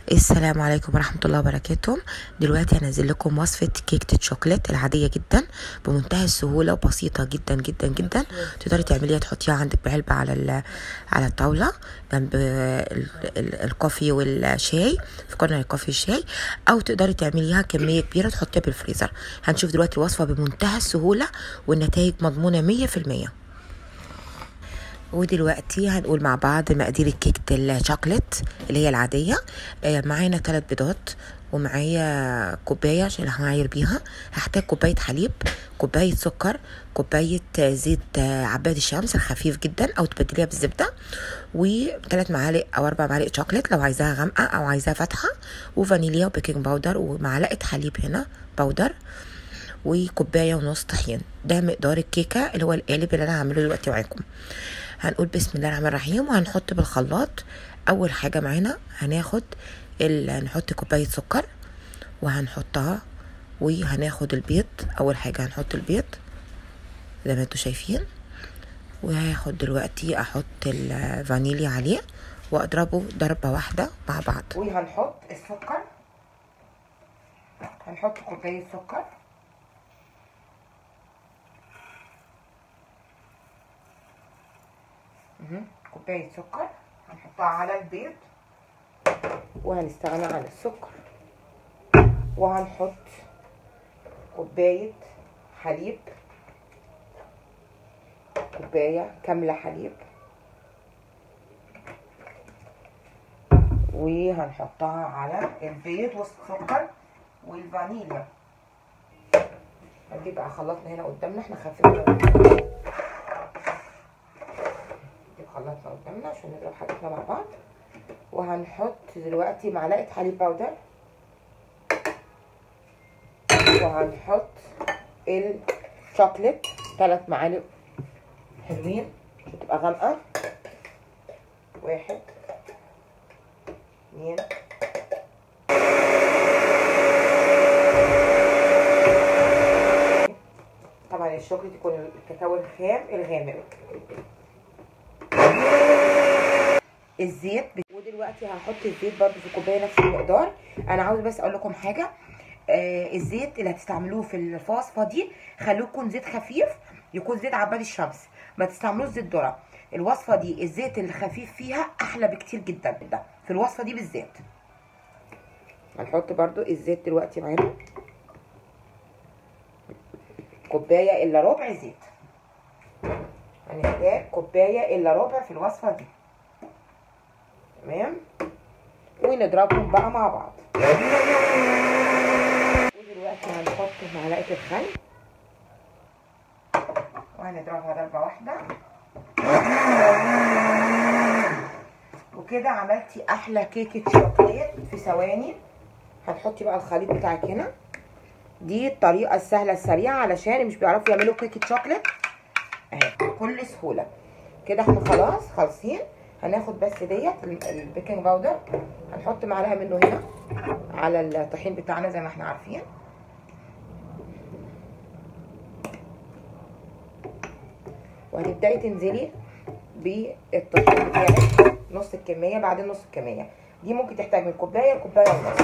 السلام عليكم ورحمة الله وبركاته دلوقتي هنزل لكم وصفة كيكة الشوكولات العادية جدا بمنتهى السهولة وبسيطة جدا جدا جدا تقدري تعمليها تحطيها عندك بعلبة على ال- على الطاولة جنب ال- ال- الكوفي والشاي في كورنر الكوفي والشاي أو تقدري تعمليها كمية كبيرة تحطيها بالفريزر هنشوف دلوقتي الوصفة بمنتهى السهولة والنتائج مضمونة مية في المية ودلوقتي هنقول مع بعض مقادير كيكة الشوكليت اللي هي العادية آه، معانا ثلاث بيضات ومعايا كوباية عشان هعاير بيها هحتاج كوباية حليب كوباية سكر كوباية آه، زيت آه، عباد الشمس الخفيف جدا أو تبدليها بالزبدة وثلاث معالق أو أربع معالق شوكليت لو عايزاها غامقة أو عايزاها فاتحة وفانيليا وبيكنج باودر ومعلقة حليب هنا باودر وكوبايه ونص طحين ده مقدار الكيكه اللي هو القالب اللي انا هعمله دلوقتي معاكم هنقول بسم الله الرحمن الرحيم وهنحط بالخلاط اول حاجه معانا هناخد ال... نحط كوبايه سكر وهنحطها وهناخد البيض اول حاجه هنحط البيض زي ما انتوا شايفين وهاخد دلوقتي احط الفانيليا عليه واضربه ضربه واحده مع بعض وهنحط السكر هنحط كوباية سكر مهم. كوباية سكر هنحطها على البيض وهنستغنى عن السكر وهنحط كوباية حليب كوباية كاملة حليب وهنحطها على البيض والسكر والفانيليا هنجيب بقى خلاطنا هنا قدامنا احنا خفينا نجيب خلاطنا قدامنا عشان نضرب حاجتنا مع بعض وهنحط دلوقتي معلقة حليب باودر وهنحط الشوكليت ثلاث معالق حلوين عشان تبقى غامقة واحد اتنين طبعا الشوكليت يكون الكاكاو الخام الغامق الزيت ودلوقتي هحط الزيت برضو في كوبايه نفس المقدار انا عاوز بس اقول لكم حاجه آه الزيت اللي هتستعملوه في الوصفه دي خلوه يكون زيت خفيف يكون زيت عباد الشمس ما تستعملوش زيت ذره الوصفه دي الزيت الخفيف فيها احلى بكتير جدا ده في الوصفه دي بالذات هنحط برضو الزيت دلوقتي معانا كوبايه الا ربع زيت هنحتاج كوبايه الا ربع في الوصفه دي تمام ونضربهم بقى مع بعض ودلوقتي هنحط معلقه الخل وهنضربها ضربه واحده وكده عملتي احلى كيكه شوكولات في ثواني هتحطي بقى الخليط بتاعك هنا دي الطريقه السهله السريعه علشان اللي مش بيعرفوا يعملوا كيكه شوكولات اهي بكل سهوله كده احنا خلاص خالصين هناخد بس ديت البيكنج باودر هنحط معلقه منه هنا على الطحين بتاعنا زي ما احنا عارفين وهتبداي تنزلي بالطحين بتاعك نص الكميه بعدين نص الكميه دي ممكن تحتاج من كوبايه لكوبايه ونص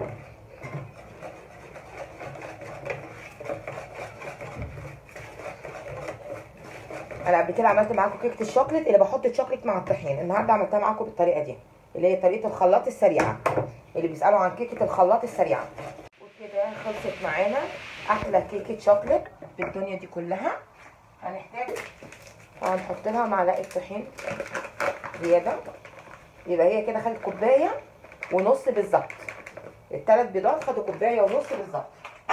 انا قبل كده عملت معاكم كيكه الشوكليت اللي بحط الشوكليت مع الطحين النهارده عملتها معاكم بالطريقه دي اللي هي طريقه الخلاط السريعه اللي بيسالوا عن كيكه الخلاط السريعه وكده خلصت معانا احلى كيكه شوكليت بالدنيا دي كلها هنحتاج هنحط لها معلقه طحين زياده يبقى هي كده خدت كوبايه ونص بالظبط الثلاث بيضات خدوا كوبايه ونص بالظبط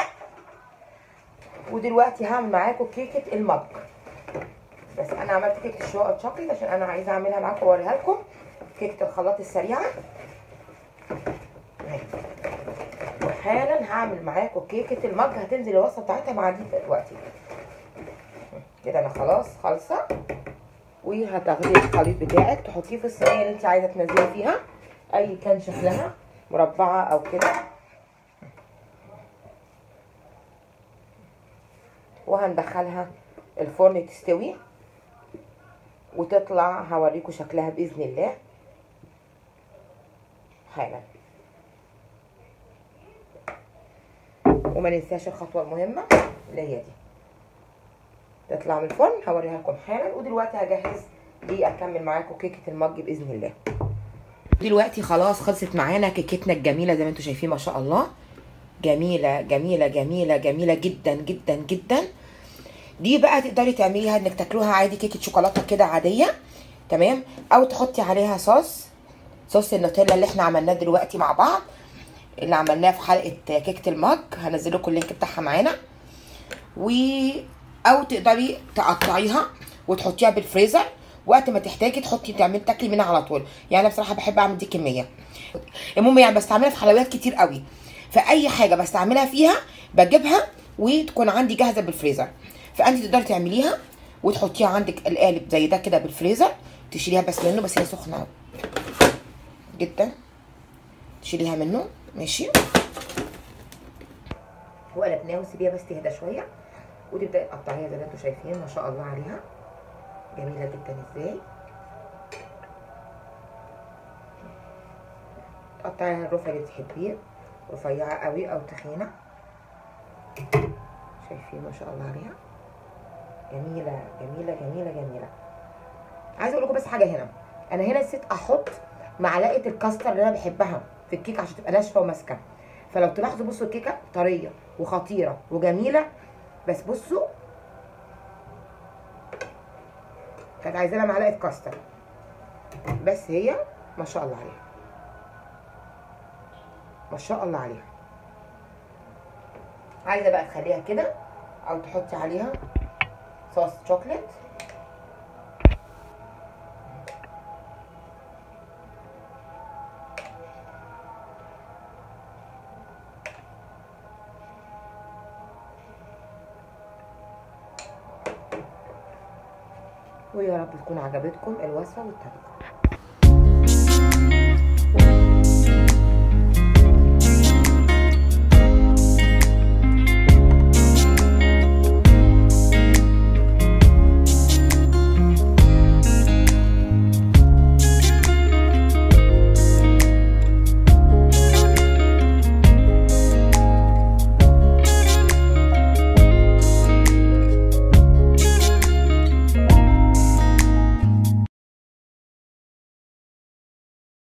ودلوقتي هعمل معاكم كيكه المج بس انا عملت كيكه الشوكليت عشان انا عايزه اعملها معاكم واوريها لكم كيكه الخلاط السريعه وحالا هعمل معاكم كيكه المج هتنزل الوصفه بتاعتها مع دي دلوقتي كده انا خلاص خالصه وهتاخدي الخليط بتاعك تحطيه في الصينيه اللي انت عايزه تنزلي فيها اي كان شكلها مربعه او كده وهندخلها الفرن تستوي وتطلع هوريكم شكلها باذن الله حالا وما ننساش الخطوه المهمه اللي هي دي تطلع من الفرن هوريها لكم حالا ودلوقتي هجهز دي اكمل معاكم كيكه المج باذن الله دلوقتي خلاص خلصت معانا كيكتنا الجميله زي ما انتم شايفين ما شاء الله جميله جميله جميله جميله جدا جدا جدا دي بقى تقدري تعمليها انك تاكلوها عادي كيكه شوكولاته كده عاديه تمام او تحطي عليها صوص صوص النوتيلا اللي احنا عملناه دلوقتي مع بعض اللي عملناه في حلقه كيكه المج هنزل لكم اللينك بتاعها معانا و او تقدري تقطعيها وتحطيها بالفريزر وقت ما تحتاجي تحطي تعملي تاكلي منها على طول يعني انا بصراحه بحب اعمل دي كميه المهم يعني بستعملها في حلويات كتير قوي فاي حاجه بستعملها فيها بجيبها وتكون عندي جاهزه بالفريزر فانت تقدري تعمليها وتحطيها عندك القالب زي ده كده بالفريزر تشيليها بس منه بس هي سخنه جدا تشيليها منه ماشي وقلبناها وسيبيها بس تهدى شويه وتبداي تقطعيها زي ما انتم شايفين ما شاء الله عليها جميله جدا ازاي تقطعيها الرفع اللي تحبيه رفيعه قوي او تخينه شايفين ما شاء الله عليها جميله جميله جميله جميله عايزه اقول لكم بس حاجه هنا انا هنا نسيت احط معلقه الكاستر اللي انا بحبها في الكيك عشان تبقى ناشفه وماسكه فلو تلاحظوا بصوا الكيكه طريه وخطيره وجميله بس بصوا كانت عايزه لها معلقه كاستر بس هي ما شاء الله عليها ما شاء الله عليها عايزه بقى تخليها كده او تحطي عليها صوص شوكليت ويا رب تكون عجبتكم الوصفه والطريقه